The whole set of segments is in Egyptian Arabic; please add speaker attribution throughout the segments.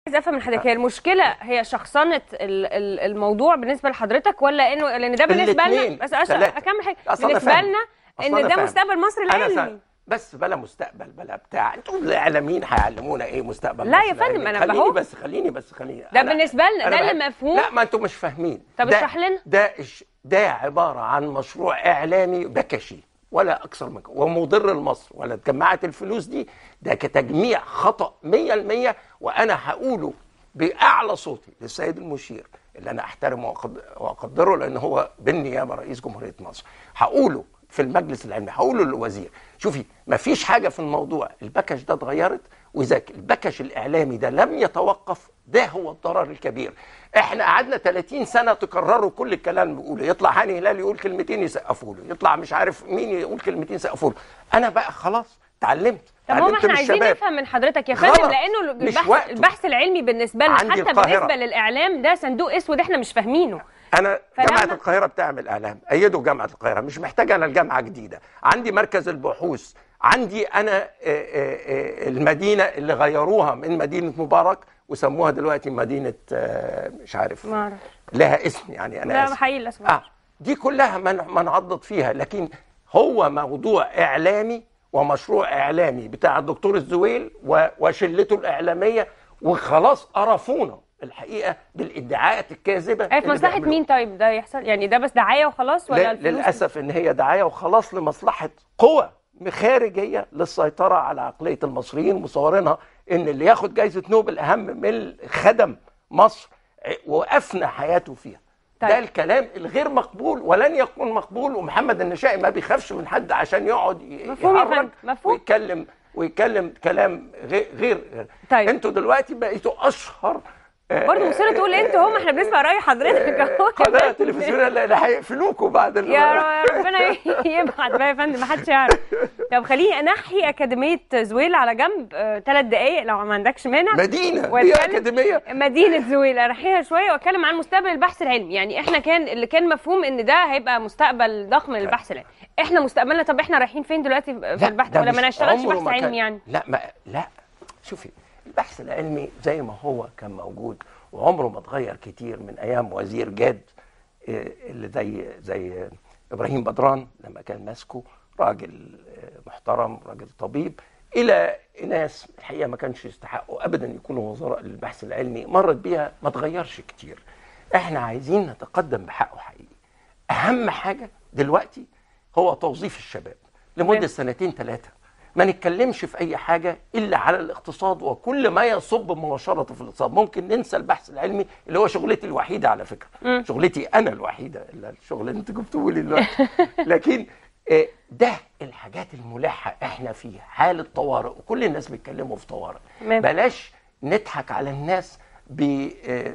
Speaker 1: عايز افهم من حضرتك هي المشكله هي شخصنه ال- ال- الموضوع بالنسبه لحضرتك ولا انه لان ده بالنسبه لنا
Speaker 2: الاتنين،
Speaker 1: بس أش-
Speaker 2: تلاتة.
Speaker 1: اكمل حاجه
Speaker 2: أصل أنا
Speaker 1: بالنسبه
Speaker 2: فاهم.
Speaker 1: لنا
Speaker 2: أصل
Speaker 1: ان
Speaker 2: أنا
Speaker 1: ده
Speaker 2: فاهم.
Speaker 1: مستقبل مصر
Speaker 2: انا
Speaker 1: العلمي
Speaker 2: فاهم بس بلا مستقبل بلا بتاع انتوا الاعلاميين هيعلمونا ايه مستقبل
Speaker 1: لا
Speaker 2: مصر
Speaker 1: يا فندم،
Speaker 2: العلمي.
Speaker 1: أنا
Speaker 2: خليني
Speaker 1: بهو.
Speaker 2: بس خليني بس خليني
Speaker 1: ده
Speaker 2: أنا-
Speaker 1: بالنسبة لنا،
Speaker 2: أنا
Speaker 1: ده اللي
Speaker 2: بحب-
Speaker 1: مفهوم.
Speaker 2: لا ما انتوا مش فاهمين
Speaker 1: طب
Speaker 2: ده-
Speaker 1: اشرح لنا.
Speaker 2: ده إش- ده عباره عن مشروع اعلامي بكشي ولا اكثر من كده ومضر لمصر ولا اتجمعت الفلوس دي ده كتجميع خطا 100% وانا هقوله باعلى صوتي للسيد المشير اللي انا احترمه وأقد- واقدره لان هو بالنيابه رئيس جمهوريه مصر هقوله في المجلس العلمي هقوله للوزير شوفي ما فيش حاجه في الموضوع البكش ده اتغيرت واذا البكش الاعلامي ده لم يتوقف ده هو الضرر الكبير احنا قعدنا 30 سنه تكرروا كل الكلام اللي بيقوله يطلع هاني هلال يقول كلمتين يسقفوا له يطلع مش عارف مين يقول كلمتين يسقفوا له انا بقى خلاص اتعلمت
Speaker 1: طب هم
Speaker 2: اتعلمت
Speaker 1: احنا
Speaker 2: من
Speaker 1: عايزين
Speaker 2: الشباب.
Speaker 1: نفهم من حضرتك يا فندم
Speaker 2: غلط.
Speaker 1: لانه
Speaker 2: مش
Speaker 1: البحث
Speaker 2: وقته.
Speaker 1: البحث العلمي بالنسبه لنا
Speaker 2: عندي
Speaker 1: حتى
Speaker 2: القاهرة.
Speaker 1: بالنسبه للاعلام ده صندوق اسود احنا مش فاهمينه
Speaker 2: انا
Speaker 1: فلما-
Speaker 2: جامعه القاهره بتعمل اعلام ايدوا جامعه القاهره مش محتاجه انا الجامعه جديده عندي مركز البحوث عندي انا آه، آه، آه، المدينه اللي غيروها من مدينه مبارك وسموها دلوقتي مدينه آه، مش عارف
Speaker 1: ما أعرف.
Speaker 2: لها اسم يعني انا
Speaker 1: لا
Speaker 2: آسف.
Speaker 1: حقيقي للاسف
Speaker 2: اه دي كلها ما ما نعضد فيها لكن هو موضوع اعلامي ومشروع اعلامي بتاع الدكتور الزويل و- وشلته الاعلاميه وخلاص قرفونا الحقيقه بالادعاءات الكاذبه
Speaker 1: اي في
Speaker 2: اللي
Speaker 1: مصلحه
Speaker 2: بيعملوها.
Speaker 1: مين طيب ده يحصل يعني ده بس دعايه وخلاص ولا
Speaker 2: ل-
Speaker 1: الفلوس
Speaker 2: للاسف ان هي دعايه وخلاص لمصلحه قوى خارجيه للسيطره على عقليه المصريين مصورينها ان اللي ياخد جائزه نوبل اهم من اللي خدم مصر ع- وافنى حياته فيها
Speaker 1: طيب.
Speaker 2: ده الكلام الغير مقبول ولن يكون مقبول ومحمد النشائي ما بيخافش من حد عشان يقعد ي-
Speaker 1: مفهوم يا
Speaker 2: يهرج
Speaker 1: فندم، مفهوم.
Speaker 2: ويتكلم ويتكلم كلام غير غير
Speaker 1: طيب.
Speaker 2: انتوا دلوقتي بقيتوا اشهر آه،
Speaker 1: برضه مصيرة تقول انتوا هم احنا بنسمع راي حضرتك اهو يا
Speaker 2: قناه
Speaker 1: فندم.
Speaker 2: تلفزيونيه اللي اللي هيقفلوكوا بعد ال-
Speaker 1: يا ر- ربنا يبعت بقى يا فندم ما حدش يعرف طب خليني انحي اكاديميه زويل على جنب ثلاث دقائق لو ما عندكش مانع
Speaker 2: مدينه هي
Speaker 1: واتكلم-
Speaker 2: اكاديميه
Speaker 1: مدينه زويل ارحيها شويه واتكلم عن مستقبل البحث العلمي يعني احنا كان اللي كان مفهوم ان ده هيبقى مستقبل ضخم للبحث العلمي احنا مستقبلنا طب احنا رايحين فين دلوقتي في البحث
Speaker 2: ده
Speaker 1: ولا
Speaker 2: مش
Speaker 1: ما نشتغلش
Speaker 2: عمره
Speaker 1: بحث
Speaker 2: ما كان-
Speaker 1: علمي يعني
Speaker 2: لا ما لا شوفي البحث العلمي زي ما هو كان موجود وعمره ما اتغير كتير من ايام وزير جاد إيه، اللي زي زي ابراهيم بدران لما كان ماسكه راجل آه، محترم راجل طبيب الى ناس الحقيقه ما كانش يستحقوا ابدا يكونوا وزراء للبحث العلمي مرت بيها ما اتغيرش كتير احنا عايزين نتقدم بحقه حقيقي اهم حاجه دلوقتي هو توظيف الشباب
Speaker 1: تمام.
Speaker 2: لمده سنتين ثلاثه ما نتكلمش في اي حاجه الا على الاقتصاد وكل ما يصب مباشره في الاقتصاد ممكن ننسى البحث العلمي اللي هو شغلتي الوحيده على فكره شغلتي انا الوحيده الا الشغل اللي انت جبته لي دلوقتي لكن آه، ده الحاجات الملحه احنا في حاله طوارئ وكل الناس بيتكلموا في طوارئ
Speaker 1: تمام.
Speaker 2: بلاش نضحك على الناس ب آه،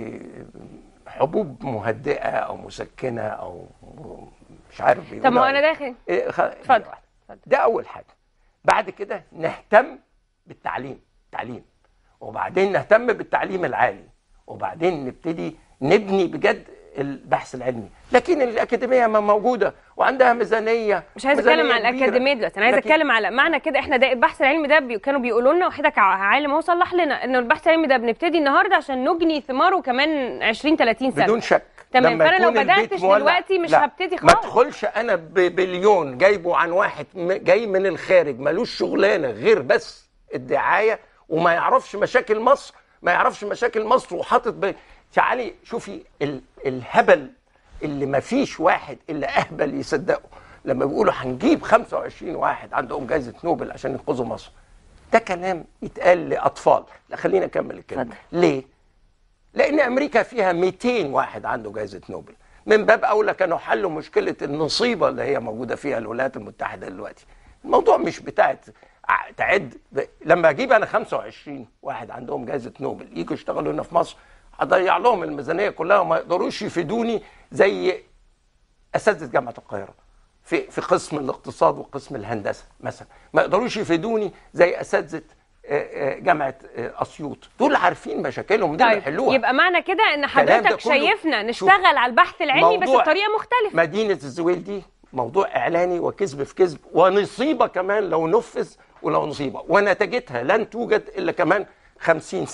Speaker 2: بحبوب مهدئه او مسكنه او مش عارف
Speaker 1: طب ما
Speaker 2: بيقولوا
Speaker 1: هو انا
Speaker 2: عليه.
Speaker 1: داخل
Speaker 2: إيه، خ-
Speaker 1: اتفضل.
Speaker 2: ثانية واحدة. ده اول حاجه بعد كده نهتم بالتعليم تعليم وبعدين نهتم بالتعليم العالي وبعدين نبتدي نبني بجد البحث العلمي لكن الاكاديميه ما موجوده وعندها ميزانيه
Speaker 1: مش عايزه
Speaker 2: ميزانية
Speaker 1: اتكلم على
Speaker 2: كبيرة.
Speaker 1: الاكاديميه دلوقتي انا عايزه
Speaker 2: لكن-
Speaker 1: اتكلم على معنى كده احنا ده البحث العلمي ده بي كانوا بيقولوا لنا وحضرتك ع- عالم هو صلح لنا انه البحث العلمي ده بنبتدي النهارده عشان نجني ثماره كمان 20 30 سنه
Speaker 2: بدون شك
Speaker 1: تمام،
Speaker 2: لما
Speaker 1: فأنا لو
Speaker 2: يكون البيت
Speaker 1: بدأتش
Speaker 2: مولع-
Speaker 1: دلوقتي مش
Speaker 2: لا،
Speaker 1: هبتدي
Speaker 2: ما
Speaker 1: خالص.
Speaker 2: ادخلش انا ببليون جايبه عن واحد م- جاي من الخارج ملوش شغلانه غير بس الدعايه وما يعرفش مشاكل مصر ما يعرفش مشاكل مصر وحاطط ب... تعالي شوفي ال... الهبل اللي ما فيش واحد الا اهبل يصدقه لما بيقولوا هنجيب 25 واحد عندهم جائزه نوبل عشان ينقذوا مصر ده كلام يتقال لاطفال لا خلينا نكمل الكلمه
Speaker 1: اتفضل.
Speaker 2: ليه لان امريكا فيها 200 واحد عنده جائزه نوبل من باب اولى كانوا حلوا مشكله النصيبه اللي هي موجوده فيها الولايات المتحده دلوقتي الموضوع مش بتاعت ع- تعد ب... لما اجيب انا 25 واحد عندهم جائزه نوبل يجوا يشتغلوا هنا في مصر هضيع لهم الميزانيه كلها وما يقدروش يفيدوني زي اساتذه جامعه القاهره في في قسم الاقتصاد وقسم الهندسه مثلا ما يقدروش يفيدوني زي اساتذه آه، آه، جامعه آه، اسيوط دول عارفين مشاكلهم دول
Speaker 1: طيب
Speaker 2: يحلوها
Speaker 1: يبقى معنى كده ان
Speaker 2: الكلام ده
Speaker 1: حضرتك
Speaker 2: كله-
Speaker 1: شايفنا
Speaker 2: شوف،
Speaker 1: نشتغل على البحث العلمي بس
Speaker 2: موضوع
Speaker 1: بطريقه مختلفه
Speaker 2: مدينه الزويل دي موضوع اعلاني وكذب في كذب ونصيبه كمان لو نفذ ولو نصيبه ونتيجتها لن توجد الا كمان خمسين سنه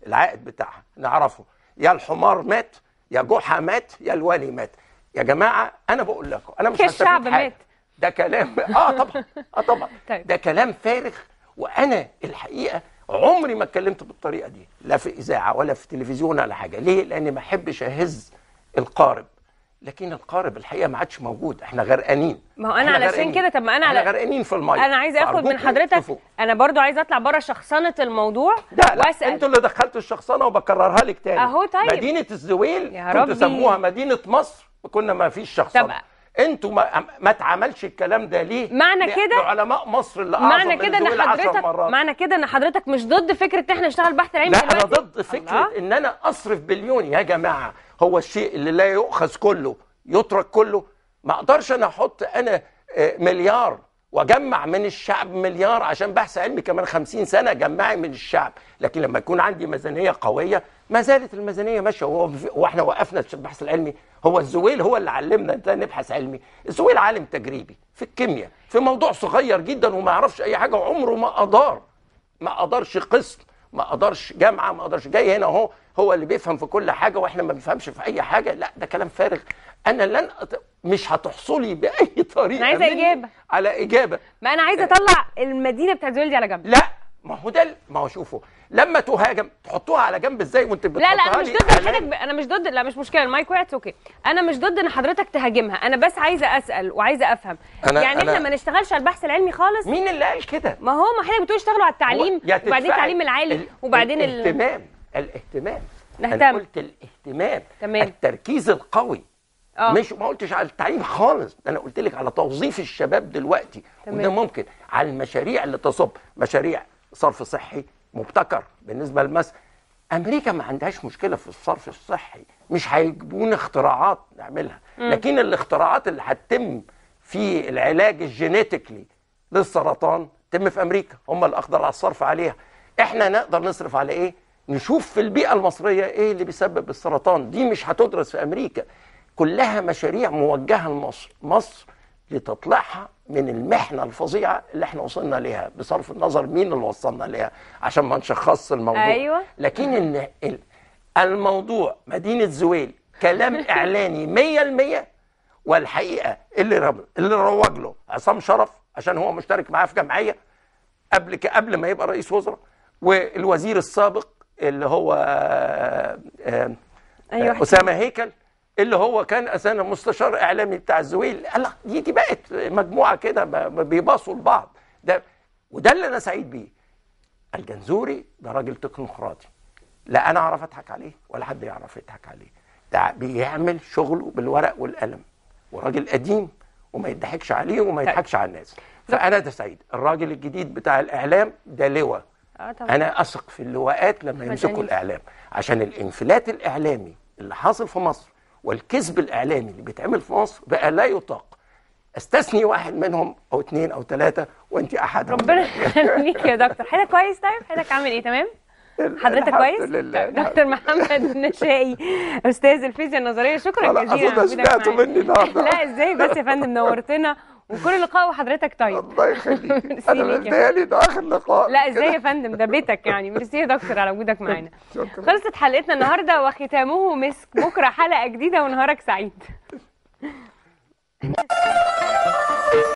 Speaker 2: العائد بتاعها نعرفه يا الحمار مات يا جحا مات يا الوالي مات يا جماعه انا بقول لكم انا مش
Speaker 1: يا
Speaker 2: هستفيد
Speaker 1: الشعب
Speaker 2: حاجة.
Speaker 1: مات.
Speaker 2: ده كلام اه طبعا اه طبعا
Speaker 1: طيب.
Speaker 2: ده كلام فارغ وانا الحقيقه عمري ما اتكلمت بالطريقه دي لا في اذاعه ولا في تلفزيون ولا حاجه ليه لاني ما احبش اهز القارب لكن القارب الحقيقه ما عادش موجود احنا غرقانين
Speaker 1: ما هو أنا
Speaker 2: إحنا
Speaker 1: علشان
Speaker 2: غرقانين.
Speaker 1: كده، طب ما أنا
Speaker 2: احنا
Speaker 1: على-
Speaker 2: غرقانين في الميه
Speaker 1: انا عايزه اخد من
Speaker 2: فأرجوكم
Speaker 1: حضرتك
Speaker 2: اقفوا.
Speaker 1: انا برضو عايزه اطلع بره شخصنه الموضوع
Speaker 2: لا لا
Speaker 1: واسال
Speaker 2: انتوا اللي دخلتوا الشخصنه وبكررها لك تاني
Speaker 1: أهو طيب.
Speaker 2: مدينه الزويل
Speaker 1: يا
Speaker 2: كنتوا
Speaker 1: ربي.
Speaker 2: سموها مدينه مصر كنا ما فيش شخصنه
Speaker 1: طب-
Speaker 2: انتوا ما, ما اتعملش الكلام ده ليه
Speaker 1: معنى
Speaker 2: ل-
Speaker 1: كده-
Speaker 2: لعلماء مصر اللي اعظم
Speaker 1: معنى
Speaker 2: من
Speaker 1: كده ان
Speaker 2: الزويل عشر
Speaker 1: حضرتك
Speaker 2: مرات
Speaker 1: معنى كده ان حضرتك مش ضد فكره ان احنا نشتغل بحث علمي
Speaker 2: لا انا
Speaker 1: دلوقتي
Speaker 2: ضد فكره
Speaker 1: الله.
Speaker 2: ان انا اصرف بليون يا جماعه هو الشيء اللي لا يؤخذ كله يترك كله ما اقدرش انا احط انا آه، مليار واجمع من الشعب مليار عشان بحث علمي كمان خمسين سنه جمعي من الشعب لكن لما يكون عندي ميزانيه قويه ما زالت الميزانيه ماشيه هو واحنا وقفنا البحث العلمي هو الزويل هو اللي علمنا انت نبحث علمي الزويل عالم تجريبي في الكيمياء في موضوع صغير جدا وما يعرفش اي حاجه وعمره ما ادار ما قدرش قسم ما قدرش جامعه ما قدرش جاي هنا اهو هو اللي بيفهم في كل حاجه واحنا ما بنفهمش في اي حاجه لا ده كلام فارغ انا لن أت... مش هتحصلي باي طريقه
Speaker 1: أنا عايزة
Speaker 2: مني
Speaker 1: إجابة.
Speaker 2: على اجابه
Speaker 1: ما انا عايزه اطلع المدينه بتاعت زويل دي على جنب
Speaker 2: لا ما هو ده ال- ما هو شوفوا لما تهاجم تحطوها على جنب ازاي وانت
Speaker 1: لا لا انا
Speaker 2: بتحطها
Speaker 1: مش
Speaker 2: لي
Speaker 1: ضد
Speaker 2: إعلان؟
Speaker 1: حضرتك ب... انا مش ضد لا مش مشكله المايك وقعت اوكي انا مش ضد ان حضرتك تهاجمها انا بس عايزه اسال وعايزه افهم
Speaker 2: أنا-
Speaker 1: يعني احنا
Speaker 2: أنا-
Speaker 1: ما نشتغلش على البحث العلمي خالص
Speaker 2: مين اللي قال كده
Speaker 1: ما هو ما حضرتك بتقول اشتغلوا على التعليم
Speaker 2: هو يا
Speaker 1: وبعدين
Speaker 2: تدفعي
Speaker 1: التعليم العالي
Speaker 2: ال-
Speaker 1: وبعدين ال...
Speaker 2: الاهتمام الاهتمام
Speaker 1: نهتم.
Speaker 2: انا قلت الاهتمام
Speaker 1: تمام.
Speaker 2: التركيز القوي
Speaker 1: آه.
Speaker 2: مش ما قلتش على التعليم خالص انا قلت لك على توظيف الشباب دلوقتي
Speaker 1: تمام.
Speaker 2: وده ممكن على المشاريع اللي تصب مشاريع صرف صحي مبتكر بالنسبه لمصر امريكا ما عندهاش مشكله في الصرف الصحي مش هيجيبونا اختراعات نعملها لكن الاختراعات اللي هتتم في العلاج الجينيتيكلي للسرطان تم في امريكا هم اللي اقدر على الصرف عليها احنا نقدر نصرف على ايه نشوف في البيئه المصريه ايه اللي بيسبب السرطان دي مش هتدرس في امريكا كلها مشاريع موجهه لمصر مصر لتطلعها من المحنه الفظيعه اللي احنا وصلنا ليها بصرف النظر مين اللي وصلنا ليها عشان ما نشخصش الموضوع
Speaker 1: أيوة.
Speaker 2: لكن ان ال- الموضوع مدينه زويل كلام اعلاني 100% والحقيقه اللي رب... اللي روج له عصام شرف عشان هو مشترك معاه في جمعيه قبل ك... قبل ما يبقى رئيس وزراء والوزير السابق اللي هو آه، آه،
Speaker 1: أيوة.
Speaker 2: آه، اسامه هيكل اللي هو كان اساسا مستشار اعلامي بتاع الزويل قال لك دي دي بقت مجموعه كده ب- ب- بيباصوا لبعض ده وده اللي انا سعيد بيه الجنزوري ده راجل تكنوقراطي لا انا اعرف اضحك عليه ولا حد يعرف يضحك عليه ده بيعمل شغله بالورق والقلم وراجل قديم وما يضحكش عليه وما
Speaker 1: طيب.
Speaker 2: يضحكش على الناس فانا ده سعيد الراجل الجديد بتاع الاعلام ده لواء
Speaker 1: اه طبعا
Speaker 2: انا اثق في اللواءات لما يمسكوا
Speaker 1: أنيس.
Speaker 2: الاعلام عشان الانفلات الاعلامي اللي حاصل في مصر والكذب الاعلامي اللي بيتعمل في مصر بقى لا يطاق استثني واحد منهم او اثنين او ثلاثه وانت احدهم
Speaker 1: ربنا يخليك يا دكتور حضرتك كويس طيب حضرتك عامل ايه تمام حضرتك
Speaker 2: الحمد
Speaker 1: كويس
Speaker 2: لله.
Speaker 1: طيب، دكتور محمد النشائي استاذ الفيزياء النظريه شكرا
Speaker 2: خلاص،
Speaker 1: جزيلا
Speaker 2: أظن
Speaker 1: على وجودك
Speaker 2: سمعتوا
Speaker 1: معانا.
Speaker 2: مني النهاردة.
Speaker 1: لا ازاي بس يا فندم نورتنا وكل لقاء وحضرتك طيب
Speaker 2: الله يخليك
Speaker 1: ميرسي
Speaker 2: انا
Speaker 1: ليك يا
Speaker 2: متهيألي ده اخر لقاء
Speaker 1: لا ازاي يا فندم ده بيتك يعني ميرسي يا دكتور على وجودك معانا
Speaker 2: شكرا.
Speaker 1: خلصت حلقتنا النهارده وختامه مسك بكره حلقه جديده ونهارك سعيد